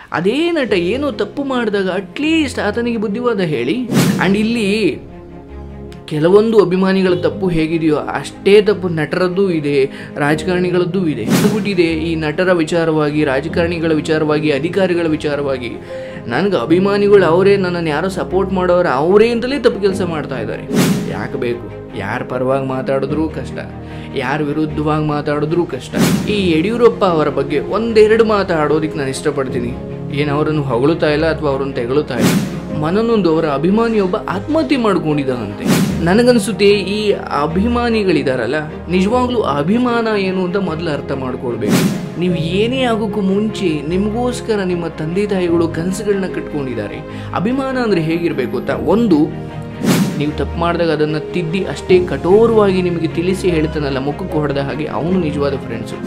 ಅದೇ ನಟ ಏನೋ ತಪ್ಪು ಮಾಡಿದಾಗ ಅಟ್ಲೀಸ್ಟ್ ಆತನಿಗೆ ಬುದ್ಧಿವಾದ ಹೇಳಿ ಆ್ಯಂಡ್ ಇಲ್ಲಿ ಕೆಲವೊಂದು ಅಭಿಮಾನಿಗಳ ತಪ್ಪು ಹೇಗಿದೆಯೋ ಅಷ್ಟೇ ತಪ್ಪು ನಟರದ್ದು ಇದೆ ರಾಜಕಾರಣಿಗಳದ್ದು ಇದೆ ಬಿಟ್ಟಿದೆ ಈ ನಟರ ವಿಚಾರವಾಗಿ ರಾಜಕಾರಣಿಗಳ ವಿಚಾರವಾಗಿ ಅಧಿಕಾರಿಗಳ ವಿಚಾರವಾಗಿ ನನಗೆ ಅಭಿಮಾನಿಗಳು ಅವರೇ ನನ್ನನ್ನು ಯಾರೋ ಸಪೋರ್ಟ್ ಮಾಡೋರು ಅವರೇ ಅಂತಲೇ ತಪ್ಪು ಕೆಲಸ ಮಾಡ್ತಾ ಇದ್ದಾರೆ ಯಾಕೆ ಬೇಕು ಯಾರ ಪರವಾಗಿ ಮಾತಾಡಿದ್ರೂ ಕಷ್ಟ ಯಾರ ವಿರುದ್ಧವಾಗಿ ಮಾತಾಡಿದ್ರೂ ಕಷ್ಟ ಈ ಯಡಿಯೂರಪ್ಪ ಅವರ ಬಗ್ಗೆ ಒಂದೆರಡು ಮಾತಾಡೋದಕ್ಕೆ ನಾನು ಇಷ್ಟಪಡ್ತೀನಿ ಏನು ಅವರನ್ನು ಹೊಗಳುತ್ತಾ ಇಲ್ಲ ಅಥವಾ ಅವರನ್ನು ತೆಗಳುತ್ತಾ ಇಲ್ಲ ಮನನೊಂದು ಅವರ ಅಭಿಮಾನಿಯೊಬ್ಬ ಆತ್ಮಹತ್ಯೆ ಮಾಡ್ಕೊಂಡಿದ್ದಾನಂತೆ ನನಗನ್ಸುತ್ತೆ ಈ ಅಭಿಮಾನಿಗಳಿದಾರಲ್ಲ ನಿಜವಾಗ್ಲೂ ಅಭಿಮಾನ ಏನು ಅಂತ ಮೊದಲು ಅರ್ಥ ಮಾಡ್ಕೊಳ್ಬೇಕು ನೀವು ಏನೇ ಆಗೋಕ್ಕೂ ಮುಂಚೆ ನಿಮಗೋಸ್ಕರ ನಿಮ್ಮ ತಂದೆ ತಾಯಿಗಳು ಕನಸುಗಳನ್ನ ಕಟ್ಕೊಂಡಿದ್ದಾರೆ ಅಭಿಮಾನ ಅಂದರೆ ಹೇಗಿರಬೇಕು ಗೊತ್ತಾ ಒಂದು ನೀವು ತಪ್ಪು ಮಾಡಿದಾಗ ಅದನ್ನು ತಿದ್ದಿ ಅಷ್ಟೇ ಕಠೋರವಾಗಿ ನಿಮಗೆ ತಿಳಿಸಿ ಹೇಳ್ತಾನಲ್ಲ ಮುಖಕ್ಕೆ ಹೊಡೆದ ಹಾಗೆ ಅವನು ನಿಜವಾದ ಫ್ರೆಂಡ್ಸು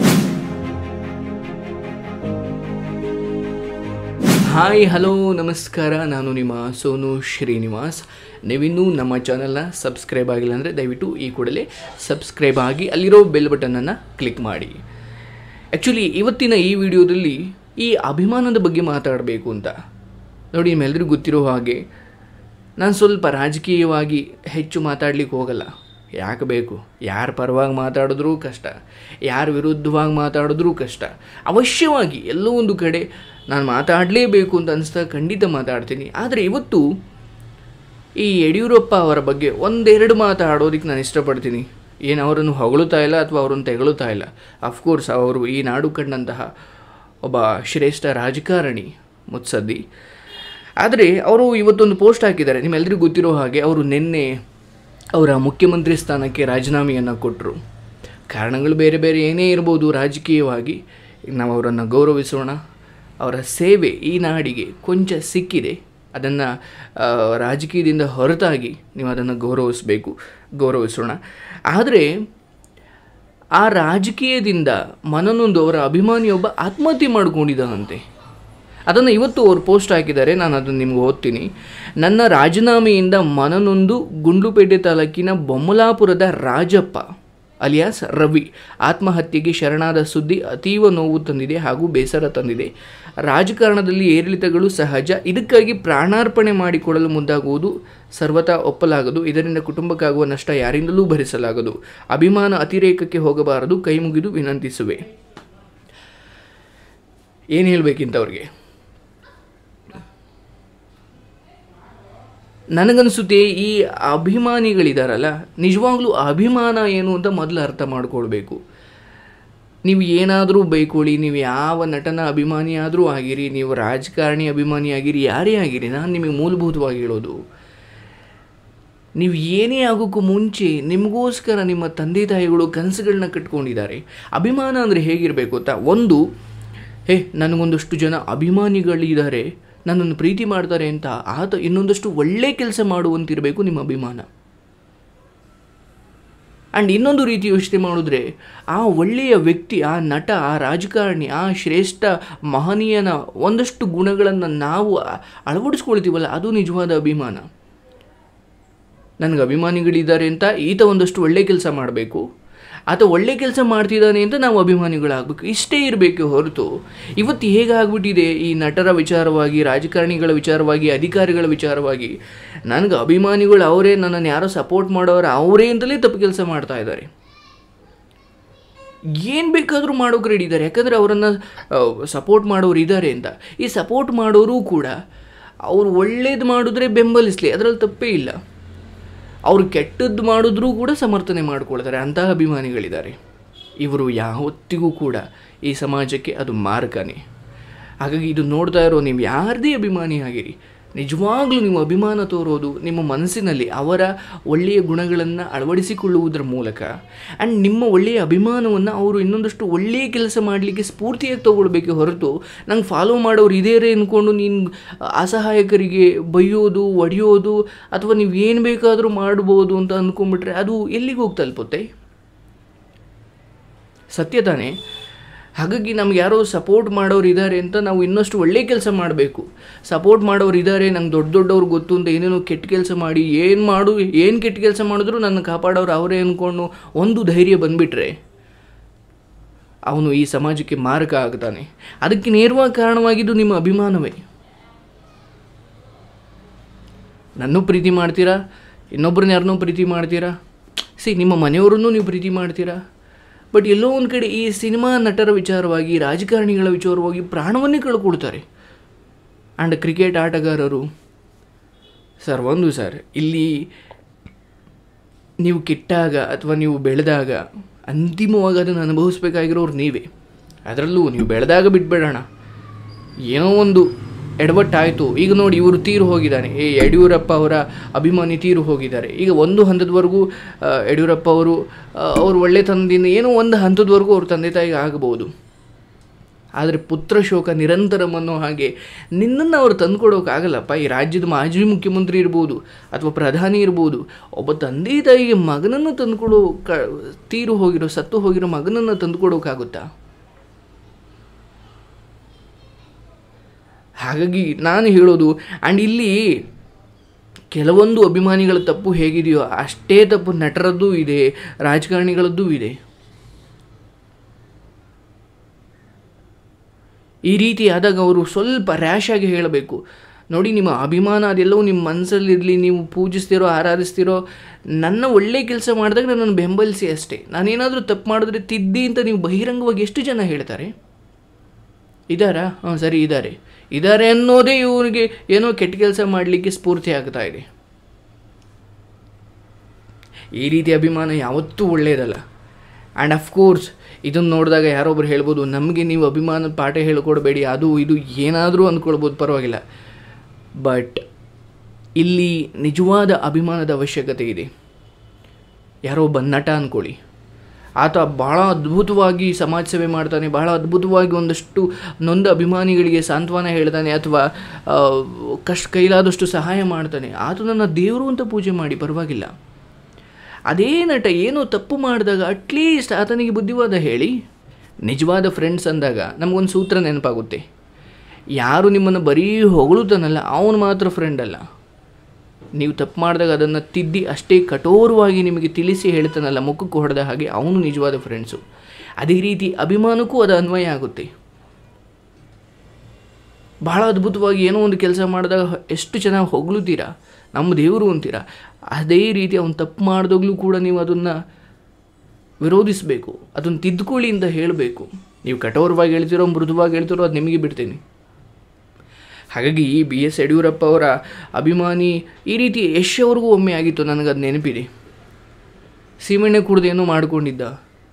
ಹಾಯ್ ಹಲೋ ನಮಸ್ಕಾರ ನಾನು ನಿಮ್ಮ ಸೋನು ಶ್ರೀನಿವಾಸ್ ನೀವಿನ್ನೂ ನಮ್ಮ ಚಾನಲ್ನ ಸಬ್ಸ್ಕ್ರೈಬ್ ಆಗಿಲ್ಲ ಅಂದರೆ ದಯವಿಟ್ಟು ಈ ಕೂಡಲೇ ಸಬ್ಸ್ಕ್ರೈಬ್ ಆಗಿ ಅಲ್ಲಿರೋ ಬೆಲ್ ಬಟನನ್ನು ಕ್ಲಿಕ್ ಮಾಡಿ ಆ್ಯಕ್ಚುಲಿ ಇವತ್ತಿನ ಈ ವಿಡಿಯೋದಲ್ಲಿ ಈ ಅಭಿಮಾನದ ಬಗ್ಗೆ ಮಾತಾಡಬೇಕು ಅಂತ ನೋಡಿ ನಿಮ್ಮೆಲ್ಲರಿಗೂ ಗೊತ್ತಿರೋ ಹಾಗೆ ನಾನು ಸ್ವಲ್ಪ ರಾಜಕೀಯವಾಗಿ ಹೆಚ್ಚು ಮಾತಾಡ್ಲಿಕ್ಕೆ ಹೋಗಲ್ಲ ಯಾಕೆ ಬೇಕು ಯಾರ ಪರವಾಗಿ ಮಾತಾಡಿದ್ರೂ ಕಷ್ಟ ಯಾರ ವಿರುದ್ಧವಾಗಿ ಮಾತಾಡಿದ್ರೂ ಕಷ್ಟ ಅವಶ್ಯವಾಗಿ ಎಲ್ಲೋ ಒಂದು ಕಡೆ ನಾನು ಮಾತಾಡಲೇಬೇಕು ಅಂತ ಅನಿಸ್ದಾಗ ಖಂಡಿತ ಮಾತಾಡ್ತೀನಿ ಆದರೆ ಇವತ್ತು ಈ ಯಡಿಯೂರಪ್ಪ ಅವರ ಬಗ್ಗೆ ಒಂದೆರಡು ಮಾತಾಡೋದಕ್ಕೆ ನಾನು ಇಷ್ಟಪಡ್ತೀನಿ ಏನು ಅವರನ್ನು ಹೊಗಳುತ್ತಾ ಇಲ್ಲ ಅಥವಾ ಅವರನ್ನು ತೆಗಳುತ್ತಾ ಇಲ್ಲ ಅಫ್ಕೋರ್ಸ್ ಅವರು ಈ ನಾಡು ಕಂಡಂತಹ ಒಬ್ಬ ಶ್ರೇಷ್ಠ ರಾಜಕಾರಣಿ ಮುತ್ಸದ್ದಿ ಆದರೆ ಅವರು ಇವತ್ತೊಂದು ಪೋಸ್ಟ್ ಹಾಕಿದ್ದಾರೆ ನಿಮ್ಮೆಲ್ಲರಿಗೂ ಗೊತ್ತಿರೋ ಹಾಗೆ ಅವರು ನಿನ್ನೆ ಅವರ ಮುಖ್ಯಮಂತ್ರಿ ಸ್ಥಾನಕ್ಕೆ ರಾಜೀನಾಮೆಯನ್ನು ಕೊಟ್ಟರು ಕಾರಣಗಳು ಬೇರೆ ಬೇರೆ ಏನೇ ಇರ್ಬೋದು ರಾಜಕೀಯವಾಗಿ ನಾವು ಅವರನ್ನು ಗೌರವಿಸೋಣ ಅವರ ಸೇವೆ ಈ ನಾಡಿಗೆ ಕೊಂಚ ಸಿಕ್ಕಿದೆ ಅದನ್ನು ರಾಜಕೀಯದಿಂದ ಹೊರತಾಗಿ ನೀವು ಅದನ್ನು ಗೌರವಿಸಬೇಕು ಗೌರವಿಸೋಣ ಆದರೆ ಆ ರಾಜಕೀಯದಿಂದ ಮನನೊಂದು ಅವರ ಅಭಿಮಾನಿಯೊಬ್ಬ ಆತ್ಮಹತ್ಯೆ ಮಾಡ್ಕೊಂಡಿದ್ದಾನಂತೆ ಅದನ್ನು ಇವತ್ತು ಅವರು ಪೋಸ್ಟ್ ಹಾಕಿದ್ದಾರೆ ನಾನು ಅದನ್ನು ನಿಮ್ಗೆ ಓದ್ತೀನಿ ನನ್ನ ರಾಜೀನಾಮೆಯಿಂದ ಮನನೊಂದು ಗುಂಡ್ಲುಪೇಟೆ ತಾಲೂಕಿನ ಬೊಮ್ಮಲಾಪುರದ ರಾಜಪ್ಪ ಅಲಿಯಾಸ್ ರವಿ ಆತ್ಮಹತ್ಯೆಗೆ ಶರಣಾದ ಸುದ್ದಿ ಅತೀವ ನೋವು ತಂದಿದೆ ಹಾಗೂ ಬೇಸರ ತಂದಿದೆ ರಾಜಕಾರಣದಲ್ಲಿ ಏರಿಳಿತಗಳು ಸಹಜ ಇದಕ್ಕಾಗಿ ಪ್ರಾಣಾರ್ಪಣೆ ಮಾಡಿಕೊಡಲು ಮುಂದಾಗುವುದು ಸರ್ವತಾ ಒಪ್ಪಲಾಗದು ಇದರಿಂದ ಕುಟುಂಬಕ್ಕಾಗುವ ನಷ್ಟ ಯಾರಿಂದಲೂ ಭರಿಸಲಾಗದು ಅಭಿಮಾನ ಅತಿರೇಕಕ್ಕೆ ಹೋಗಬಾರದು ಕೈ ಮುಗಿದು ವಿನಂತಿಸುವೆ ಏನು ಹೇಳಬೇಕಿಂತವ್ರಿಗೆ ನನಗನ್ಸುತ್ತೆ ಈ ಅಭಿಮಾನಿಗಳಿದಾರಲ್ಲ ನಿಜವಾಗ್ಲೂ ಅಭಿಮಾನ ಏನು ಅಂತ ಮೊದಲು ಅರ್ಥ ಮಾಡ್ಕೊಳ್ಬೇಕು ನೀವು ಏನಾದರೂ ಬೈಕೊಳ್ಳಿ ನೀವು ಯಾವ ನಟನ ಅಭಿಮಾನಿ ಆದರೂ ಆಗಿರಿ ನೀವು ರಾಜಕಾರಣಿ ಅಭಿಮಾನಿ ಆಗಿರಿ ಯಾರೇ ಆಗಿರಿ ನಾನು ನಿಮಗೆ ಮೂಲಭೂತವಾಗಿ ಹೇಳೋದು ನೀವು ಏನೇ ಆಗೋಕ್ಕೂ ಮುಂಚೆ ನಿಮಗೋಸ್ಕರ ನಿಮ್ಮ ತಂದೆ ತಾಯಿಗಳು ಕನಸುಗಳನ್ನ ಕಟ್ಕೊಂಡಿದ್ದಾರೆ ಅಭಿಮಾನ ಅಂದರೆ ಹೇಗಿರಬೇಕು ಗೊತ್ತಾ ಒಂದು ಹೇ ನನಗೊಂದಷ್ಟು ಜನ ಅಭಿಮಾನಿಗಳಿದ್ದಾರೆ ನನ್ನನ್ನು ಪ್ರೀತಿ ಮಾಡ್ತಾರೆ ಅಂತ ಆತ ಇನ್ನೊಂದಷ್ಟು ಒಳ್ಳೆ ಕೆಲಸ ಮಾಡುವಂತಿರಬೇಕು ನಿಮ್ಮ ಅಭಿಮಾನ ಆ್ಯಂಡ್ ಇನ್ನೊಂದು ರೀತಿ ಯೋಚನೆ ಮಾಡಿದ್ರೆ ಆ ಒಳ್ಳೆಯ ವ್ಯಕ್ತಿ ಆ ನಟ ಆ ರಾಜಕಾರಣಿ ಆ ಶ್ರೇಷ್ಠ ಮಹನೀಯನ ಒಂದಷ್ಟು ಗುಣಗಳನ್ನು ನಾವು ಅಳವಡಿಸ್ಕೊಳ್ತೀವಲ್ಲ ಅದು ನಿಜವಾದ ಅಭಿಮಾನ ನನಗೆ ಅಭಿಮಾನಿಗಳಿದ್ದಾರೆ ಅಂತ ಈತ ಒಂದಷ್ಟು ಒಳ್ಳೆ ಕೆಲಸ ಮಾಡಬೇಕು ಆತ ಒಳ್ಳೆ ಕೆಲಸ ಮಾಡ್ತಿದ್ದಾನೆ ಅಂತ ನಾವು ಅಭಿಮಾನಿಗಳಾಗಬೇಕು ಇಷ್ಟೇ ಇರಬೇಕು ಹೊರತು ಇವತ್ತು ಹೇಗಾಗ್ಬಿಟ್ಟಿದೆ ಈ ನಟರ ವಿಚಾರವಾಗಿ ರಾಜಕಾರಣಿಗಳ ವಿಚಾರವಾಗಿ ಅಧಿಕಾರಿಗಳ ವಿಚಾರವಾಗಿ ನನಗೆ ಅಭಿಮಾನಿಗಳು ಅವರೇ ನನ್ನನ್ನು ಯಾರೋ ಸಪೋರ್ಟ್ ಮಾಡೋರು ಅವರೇ ಅಂತಲೇ ತಪ್ಪು ಕೆಲಸ ಮಾಡ್ತಾ ಇದ್ದಾರೆ ಏನು ಬೇಕಾದರೂ ಮಾಡೋಕೆ ರೆಡಿ ಇದ್ದಾರೆ ಯಾಕಂದರೆ ಅವರನ್ನು ಸಪೋರ್ಟ್ ಮಾಡೋರು ಇದ್ದಾರೆ ಅಂತ ಈ ಸಪೋರ್ಟ್ ಮಾಡೋರು ಕೂಡ ಅವರು ಒಳ್ಳೇದು ಮಾಡಿದ್ರೆ ಬೆಂಬಲಿಸಲಿ ಅದರಲ್ಲಿ ತಪ್ಪೇ ಇಲ್ಲ ಅವರು ಕೆಟ್ಟದ್ದು ಮಾಡಿದ್ರೂ ಕೂಡ ಸಮರ್ಥನೆ ಮಾಡ್ಕೊಳ್ತಾರೆ ಅಂತಹ ಅಭಿಮಾನಿಗಳಿದ್ದಾರೆ ಇವರು ಯಾವತ್ತಿಗೂ ಕೂಡ ಈ ಸಮಾಜಕ್ಕೆ ಅದು ಮಾರ್ಗನೇ ಹಾಗಾಗಿ ಇದು ನೋಡ್ತಾ ಇರೋ ನೀವು ಯಾರದೇ ಅಭಿಮಾನಿ ಆಗಿರಿ ನಿಜವಾಗ್ಲೂ ನೀವು ಅಭಿಮಾನ ತೋರೋದು ನಿಮ್ಮ ಮನಸ್ಸಿನಲ್ಲಿ ಅವರ ಒಳ್ಳೆಯ ಗುಣಗಳನ್ನು ಅಳವಡಿಸಿಕೊಳ್ಳುವುದರ ಮೂಲಕ ಆ್ಯಂಡ್ ನಿಮ್ಮ ಒಳ್ಳೆಯ ಅಭಿಮಾನವನ್ನು ಅವರು ಇನ್ನೊಂದಷ್ಟು ಒಳ್ಳೆಯ ಕೆಲಸ ಮಾಡಲಿಕ್ಕೆ ಸ್ಫೂರ್ತಿಯಾಗಿ ತೊಗೊಳ್ಬೇಕೆ ಹೊರತು ನಂಗೆ ಫಾಲೋ ಮಾಡೋರು ಇದೇರೇ ಅಂದ್ಕೊಂಡು ನೀನು ಅಸಹಾಯಕರಿಗೆ ಬೈಯೋದು ಒಡೆಯೋದು ಅಥವಾ ನೀವು ಏನು ಬೇಕಾದರೂ ಮಾಡ್ಬೋದು ಅಂತ ಅಂದ್ಕೊಂಡ್ಬಿಟ್ರೆ ಅದು ಎಲ್ಲಿಗೆ ಹೋಗಿ ತಲುಪುತ್ತೆ ಸತ್ಯ ತಾನೇ ಹಾಗಾಗಿ ನಮ್ಗೆ ಯಾರೋ ಸಪೋರ್ಟ್ ಮಾಡೋರು ಇದ್ದಾರೆ ಅಂತ ನಾವು ಇನ್ನಷ್ಟು ಒಳ್ಳೆ ಕೆಲಸ ಮಾಡಬೇಕು ಸಪೋರ್ಟ್ ಮಾಡೋರು ಇದ್ದಾರೆ ನಂಗೆ ದೊಡ್ಡ ದೊಡ್ಡವ್ರು ಗೊತ್ತು ಅಂತ ಏನೇನೋ ಕೆಟ್ಟ ಕೆಲಸ ಮಾಡಿ ಏನು ಮಾಡು ಏನು ಕೆಟ್ಟ ಕೆಲಸ ಮಾಡಿದ್ರು ನನ್ನ ಕಾಪಾಡೋರು ಅವರೇ ಅಂದ್ಕೊಂಡು ಒಂದು ಧೈರ್ಯ ಬಂದುಬಿಟ್ರೆ ಅವನು ಈ ಸಮಾಜಕ್ಕೆ ಮಾರಕ ಆಗ್ತಾನೆ ಅದಕ್ಕೆ ನೇರವಾಗಿ ಕಾರಣವಾಗಿದ್ದು ನಿಮ್ಮ ಅಭಿಮಾನವೇ ನನ್ನೂ ಪ್ರೀತಿ ಮಾಡ್ತೀರಾ ಇನ್ನೊಬ್ಬರನ್ನ ಯಾರನ್ನೂ ಪ್ರೀತಿ ಮಾಡ್ತೀರಾ ಸಿ ನಿಮ್ಮ ಮನೆಯವರನ್ನು ನೀವು ಪ್ರೀತಿ ಮಾಡ್ತೀರಾ ಬಟ್ ಎಲ್ಲೋ ಒಂದು ಕಡೆ ಈ ಸಿನಿಮಾ ನಟರ ವಿಚಾರವಾಗಿ ರಾಜಕಾರಣಿಗಳ ವಿಚಾರವಾಗಿ ಪ್ರಾಣವನ್ನೇ ಕಳ್ಕೊಳ್ತಾರೆ ಆ್ಯಂಡ್ ಕ್ರಿಕೆಟ್ ಆಟಗಾರರು ಸರ್ ಒಂದು ಸರ್ ಇಲ್ಲಿ ನೀವು ಕೆಟ್ಟಾಗ ಅಥವಾ ನೀವು ಬೆಳೆದಾಗ ಅಂತಿಮವಾಗಿ ಅದನ್ನು ಅನುಭವಿಸ್ಬೇಕಾಗಿರೋರು ನೀವೇ ಅದರಲ್ಲೂ ನೀವು ಬೆಳೆದಾಗ ಬಿಟ್ಬೇಡೋಣ ಏನೋ ಒಂದು ಎಡವಟ್ಟಾಯಿತು ಈಗ ನೋಡಿ ಇವರು ತೀರು ಹೋಗಿದ್ದಾನೆ ಈ ಯಡಿಯೂರಪ್ಪ ಅವರ ಅಭಿಮಾನಿ ತೀರು ಹೋಗಿದ್ದಾರೆ ಈಗ ಒಂದು ಹಂತದವರೆಗೂ ಆ, ಯಡಿಯೂರಪ್ಪ ಅವರು ಆ, ಅವ್ರ ಒಳ್ಳೆತನದಿಂದ ಏನೋ ಒಂದು ಹಂತದವರೆಗೂ ಅವ್ರ ತಂದೆ ತಾಯಿಗೆ ಆಗಬಹುದು ಆದರೆ ಪುತ್ರ ಶೋಕ ನಿರಂತರಂ ಅನ್ನೋ ಹಾಗೆ ನಿನ್ನನ್ನು ಅವರು ತಂದುಕೊಡೋಕ್ಕಾಗಲ್ಲಪ್ಪ ಈ ರಾಜ್ಯದ ಮಾಜಿ ಮುಖ್ಯಮಂತ್ರಿ ಇರ್ಬೋದು ಅಥವಾ ಪ್ರಧಾನಿ ಇರ್ಬೋದು ಒಬ್ಬ ತಂದೆ ತಾಯಿಗೆ ಮಗನನ್ನು ತಂದುಕೊಡೋ ಕ ತೀರು ಹೋಗಿರೋ ಸತ್ತು ಹೋಗಿರೋ ಮಗನನ್ನು ತಂದುಕೊಡೋಕ್ಕಾಗುತ್ತಾ ಹಾಗಾಗಿ ನಾನು ಹೇಳೋದು ಆ್ಯಂಡ್ ಇಲ್ಲಿ ಕೆಲವೊಂದು ಅಭಿಮಾನಿಗಳ ತಪ್ಪು ಹೇಗಿದೆಯೋ ಅಷ್ಟೇ ತಪ್ಪು ನಟರದ್ದು ಇದೆ ರಾಜಕಾರಣಿಗಳದ್ದು ಇದೆ ಈ ರೀತಿ ಆದಾಗ ಅವರು ಸ್ವಲ್ಪ ರ್ಯಾಶ್ ಆಗಿ ಹೇಳಬೇಕು ನೋಡಿ ನಿಮ್ಮ ಅಭಿಮಾನ ಅದೆಲ್ಲವೂ ನಿಮ್ಮ ಮನಸ್ಸಲ್ಲಿರಲಿ ನೀವು ಪೂಜಿಸ್ತಿರೋ ಆರಾಧಿಸ್ತಿರೋ ನನ್ನ ಒಳ್ಳೆ ಕೆಲಸ ಮಾಡಿದಾಗ ನನ್ನನ್ನು ಬೆಂಬಲಿಸಿ ಅಷ್ಟೇ ನಾನೇನಾದರೂ ತಪ್ಪು ಮಾಡಿದ್ರೆ ತಿದ್ದಿ ಅಂತ ನೀವು ಬಹಿರಂಗವಾಗಿ ಎಷ್ಟು ಜನ ಹೇಳ್ತಾರೆ ಇದ್ದಾರಾ ಹಾಂ ಸರಿ ಇದ್ದಾರೆ ಇದ್ದಾರೆ ಅನ್ನೋದೇ ಇವರಿಗೆ ಏನೋ ಕೆಟ್ಟ ಕೆಲಸ ಮಾಡಲಿಕ್ಕೆ ಸ್ಫೂರ್ತಿ ಆಗ್ತಾ ಇದೆ ಈ ರೀತಿ ಅಭಿಮಾನ ಯಾವತ್ತೂ ಒಳ್ಳೆಯದಲ್ಲ ಆ್ಯಂಡ್ ಅಫ್ಕೋರ್ಸ್ ಇದನ್ನು ನೋಡಿದಾಗ ಯಾರೊಬ್ರು ಹೇಳ್ಬೋದು ನಮಗೆ ನೀವು ಅಭಿಮಾನದ ಪಾಠ ಹೇಳ್ಕೊಡ್ಬೇಡಿ ಅದು ಇದು ಏನಾದರೂ ಅಂದ್ಕೊಳ್ಬೋದು ಪರವಾಗಿಲ್ಲ ಬಟ್ ಇಲ್ಲಿ ನಿಜವಾದ ಅಭಿಮಾನದ ಅವಶ್ಯಕತೆ ಇದೆ ಯಾರೋ ಒಬ್ಬ ನಟ ಅಂದ್ಕೊಳ್ಳಿ ಆತ ಭಾಳ ಅದ್ಭುತವಾಗಿ ಸಮಾಜ ಸೇವೆ ಮಾಡ್ತಾನೆ ಬಹಳ ಅದ್ಭುತವಾಗಿ ಒಂದಷ್ಟು ನೊಂದ ಅಭಿಮಾನಿಗಳಿಗೆ ಸಾಂತ್ವನ ಹೇಳ್ತಾನೆ ಅಥವಾ ಆ, ಕಷ್ಟ ಕೈಲಾದಷ್ಟು ಸಹಾಯ ಮಾಡ್ತಾನೆ ಆತನನ್ನು ದೇವರು ಅಂತ ಪೂಜೆ ಮಾಡಿ ಪರವಾಗಿಲ್ಲ ಅದೇ ನಟ ಏನೋ ತಪ್ಪು ಮಾಡಿದಾಗ ಅಟ್ಲೀಸ್ಟ್ ಆತನಿಗೆ ಬುದ್ಧಿವಾದ ಹೇಳಿ ನಿಜವಾದ ಫ್ರೆಂಡ್ಸ್ ಅಂದಾಗ ನಮಗೊಂದು ಸೂತ್ರ ನೆನಪಾಗುತ್ತೆ ಯಾರು ನಿಮ್ಮನ್ನು ಬರೀ ಹೊಗಳುತ್ತಾನಲ್ಲ ಅವನು ಮಾತ್ರ ಫ್ರೆಂಡ್ ಅಲ್ಲ ನೀವು ತಪ್ಪು ಮಾಡಿದಾಗ ಅದನ್ನು ತಿದ್ದಿ ಅಷ್ಟೇ ಕಠೋರವಾಗಿ ನಿಮಗೆ ತಿಳಿಸಿ ಹೇಳ್ತಾನಲ್ಲ ಮುಖಕ್ಕೆ ಹೊಡೆದ ಹಾಗೆ ಅವನು ನಿಜವಾದ ಫ್ರೆಂಡ್ಸು ಅದೇ ರೀತಿ ಅಭಿಮಾನಕ್ಕೂ ಅದು ಅನ್ವಯ ಆಗುತ್ತೆ ಬಹಳ ಅದ್ಭುತವಾಗಿ ಏನೋ ಒಂದು ಕೆಲಸ ಮಾಡಿದಾಗ ಎಷ್ಟು ಚೆನ್ನಾಗಿ ಹೊಗಳುತ್ತೀರಾ ನಮ್ಮ ದೇವರು ಅಂತೀರಾ ಅದೇ ರೀತಿ ಅವನು ತಪ್ಪು ಮಾಡಿದಾಗಲೂ ಕೂಡ ನೀವು ಅದನ್ನು ವಿರೋಧಿಸಬೇಕು ಅದನ್ನು ತಿದ್ದುಕೊಳ್ಳಿ ಅಂತ ಹೇಳಬೇಕು ನೀವು ಕಠೋರವಾಗಿ ಹೇಳ್ತಿರೋ ಮೃದುವಾಗಿ ಹೇಳ್ತಿರೋ ಅದು ನಿಮಗೆ ಬಿಡ್ತೀನಿ ಹಾಗಾಗಿ ಈ ಬಿ ಎಸ್ ಯಡಿಯೂರಪ್ಪ ಅವರ ಅಭಿಮಾನಿ ಈ ರೀತಿ ಯಶ್ ಅವ್ರಿಗೂ ಒಮ್ಮೆ ಆಗಿತ್ತು ನನಗದು ನೆನಪಿದೆ ಸೀಮೆಣ್ಣೆ ಕುಡ್ದು ಏನೋ ಮಾಡ್ಕೊಂಡಿದ್ದ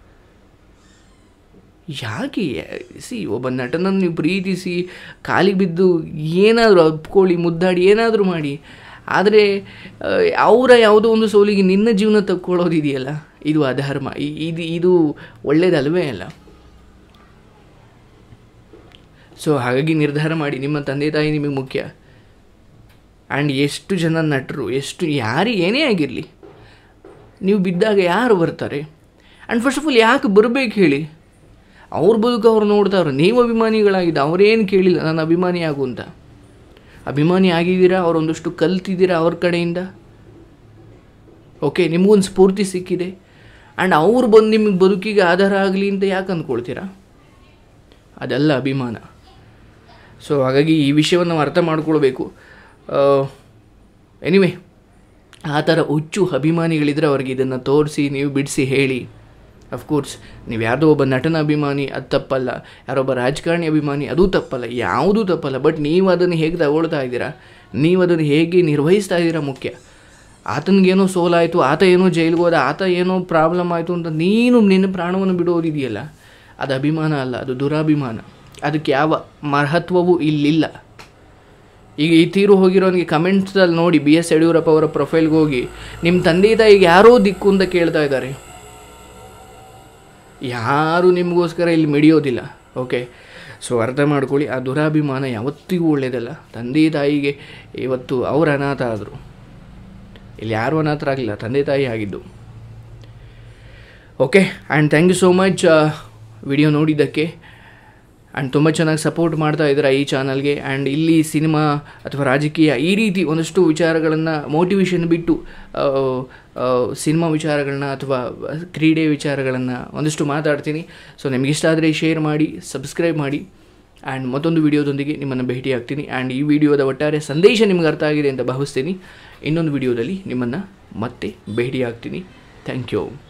ಯಾಕೆ ಸಿ ಒಬ್ಬ ನಟನನ್ನು ನೀವು ಪ್ರೀತಿಸಿ ಕಾಲಿಗೆ ಬಿದ್ದು ಏನಾದರೂ ಅಪ್ಕೊಳ್ಳಿ ಮುದ್ದಾಡಿ ಏನಾದರೂ ಮಾಡಿ ಆದರೆ ಆ, ಅವರ ಯಾವುದೋ ಒಂದು ಸೋಲಿಗೆ ನಿನ್ನ ಜೀವನ ತಕ್ಕೊಳ್ಳೋದಿದೆಯಲ್ಲ ಇದು ಅಧರ್ಮ ಇ- ಇದು ಇದು ಒಳ್ಳೇದಲ್ವೇ ಅಲ್ಲ ಸೊ ಹಾಗಾಗಿ ನಿರ್ಧಾರ ಮಾಡಿ ನಿಮ್ಮ ತಂದೆ ತಾಯಿ ನಿಮಗೆ ಮುಖ್ಯ ಆ್ಯಂಡ್ ಎಷ್ಟು ಜನ ನಟರು ಎಷ್ಟು ಯಾರು ಏನೇ ಆಗಿರಲಿ ನೀವು ಬಿದ್ದಾಗ ಯಾರು ಬರ್ತಾರೆ ಆ್ಯಂಡ್ ಫಸ್ಟ್ ಆಫ್ ಆಲ್ ಯಾಕೆ ಬರಬೇಕು ಹೇಳಿ ಅವ್ರ ಬದುಕು ಅವ್ರು ನೋಡ್ತಾವ್ರು ನೀವು ಅಭಿಮಾನಿಗಳಾಗಿದ್ದ ಅವರೇನು ಕೇಳಿಲ್ಲ ನಾನು ಅಭಿಮಾನಿ ಆಗು ಅಂತ ಅಭಿಮಾನಿ ಆಗಿದ್ದೀರಾ ಅವರೊಂದಷ್ಟು ಕಲ್ತಿದ್ದೀರಾ ಅವ್ರ ಕಡೆಯಿಂದ ಓಕೆ ನಿಮಗೊಂದು ಸ್ಫೂರ್ತಿ ಸಿಕ್ಕಿದೆ ಆ್ಯಂಡ್ ಅವ್ರು ಬಂದು ನಿಮಗೆ ಬದುಕಿಗೆ ಆಧಾರ ಆಗಲಿ ಅಂತ ಯಾಕೆ ಅಂದ್ಕೊಳ್ತೀರಾ ಅದಲ್ಲ ಅಭಿಮಾನ ಸೊ ಹಾಗಾಗಿ ಈ ವಿಷಯವನ್ನು ನಾವು ಅರ್ಥ ಮಾಡ್ಕೊಳ್ಬೇಕು ಎನಿವೆ ಆ ಥರ ಹುಚ್ಚು ಅಭಿಮಾನಿಗಳಿದ್ರೆ ಅವ್ರಿಗೆ ಇದನ್ನು ತೋರಿಸಿ ನೀವು ಬಿಡಿಸಿ ಹೇಳಿ ಅಫ್ಕೋರ್ಸ್ ನೀವು ಯಾವುದೋ ಒಬ್ಬ ನಟನ ಅಭಿಮಾನಿ ಅದು ತಪ್ಪಲ್ಲ ಯಾರೊಬ್ಬ ರಾಜಕಾರಣಿ ಅಭಿಮಾನಿ ಅದೂ ತಪ್ಪಲ್ಲ ಯಾವುದೂ ತಪ್ಪಲ್ಲ ಬಟ್ ನೀವು ಅದನ್ನು ಹೇಗೆ ತಗೊಳ್ತಾ ಇದ್ದೀರಾ ನೀವು ಅದನ್ನು ಹೇಗೆ ನಿರ್ವಹಿಸ್ತಾ ಇದ್ದೀರಾ ಮುಖ್ಯ ಆತನಿಗೇನೋ ಸೋಲಾಯಿತು ಆತ ಏನೋ ಜೈಲಿಗೆ ಹೋದ ಆತ ಏನೋ ಪ್ರಾಬ್ಲಮ್ ಆಯಿತು ಅಂತ ನೀನು ನಿನ್ನ ಪ್ರಾಣವನ್ನು ಬಿಡೋದಿದೆಯಲ್ಲ ಅದು ಅಭಿಮಾನ ಅಲ್ಲ ಅದು ದುರಾಭಿಮಾನ ಅದಕ್ಕೆ ಯಾವ ಮಹತ್ವವೂ ಇಲ್ಲಿಲ್ಲ ಈಗ ಈ ತೀರು ಹೋಗಿರೋನಿಗೆ ಕಮೆಂಟ್ಸಲ್ಲಿ ನೋಡಿ ಬಿ ಎಸ್ ಯಡಿಯೂರಪ್ಪ ಅವರ ಪ್ರೊಫೈಲ್ಗೆ ಹೋಗಿ ನಿಮ್ಮ ತಂದೆ ತಾಯಿಗೆ ಯಾರೋ ದಿಕ್ಕು ಅಂತ ಕೇಳ್ತಾ ಇದ್ದಾರೆ ಯಾರು ನಿಮಗೋಸ್ಕರ ಇಲ್ಲಿ ಮಿಡಿಯೋದಿಲ್ಲ ಓಕೆ ಸೊ ಅರ್ಥ ಮಾಡ್ಕೊಳ್ಳಿ ಆ ದುರಾಭಿಮಾನ ಯಾವತ್ತಿಗೂ ಒಳ್ಳೆಯದಲ್ಲ ತಂದೆ ತಾಯಿಗೆ ಇವತ್ತು ಅವ್ರು ಅನಾಥ ಆದರು ಇಲ್ಲಿ ಯಾರೂ ಅನಾಥರಾಗಲಿಲ್ಲ ತಂದೆ ತಾಯಿ ಆಗಿದ್ದು okay and thank you so much video ನೋಡಿದ್ದಕ್ಕೆ ಆ್ಯಂಡ್ ತುಂಬ ಚೆನ್ನಾಗಿ ಸಪೋರ್ಟ್ ಮಾಡ್ತಾ ಇದ್ದೀರಾ ಈ ಚಾನಲ್ಗೆ ಆ್ಯಂಡ್ ಇಲ್ಲಿ ಸಿನಿಮಾ ಅಥವಾ ರಾಜಕೀಯ ಈ ರೀತಿ ಒಂದಷ್ಟು ವಿಚಾರಗಳನ್ನು ಮೋಟಿವೇಶನ್ ಬಿಟ್ಟು ಆ, ಆ, ಸಿನಿಮಾ ವಿಚಾರಗಳನ್ನ ಅಥವಾ ಕ್ರೀಡೆ ವಿಚಾರಗಳನ್ನು ಒಂದಷ್ಟು ಮಾತಾಡ್ತೀನಿ ಸೊ ನಿಮ್ಗೆ ಇಷ್ಟ ಆದರೆ ಶೇರ್ ಮಾಡಿ ಸಬ್ಸ್ಕ್ರೈಬ್ ಮಾಡಿ ಆ್ಯಂಡ್ ಮತ್ತೊಂದು ವಿಡಿಯೋದೊಂದಿಗೆ ನಿಮ್ಮನ್ನು ಭೇಟಿ ಆಗ್ತೀನಿ ಆ್ಯಂಡ್ ಈ ವಿಡಿಯೋದ ಒಟ್ಟಾರೆ ಸಂದೇಶ ನಿಮ್ಗೆ ಅರ್ಥ ಆಗಿದೆ ಅಂತ ಭಾವಿಸ್ತೀನಿ ಇನ್ನೊಂದು ವಿಡಿಯೋದಲ್ಲಿ ನಿಮ್ಮನ್ನು ಮತ್ತೆ ಭೇಟಿ ಆಗ್ತೀನಿ ಥ್ಯಾಂಕ್ ಯು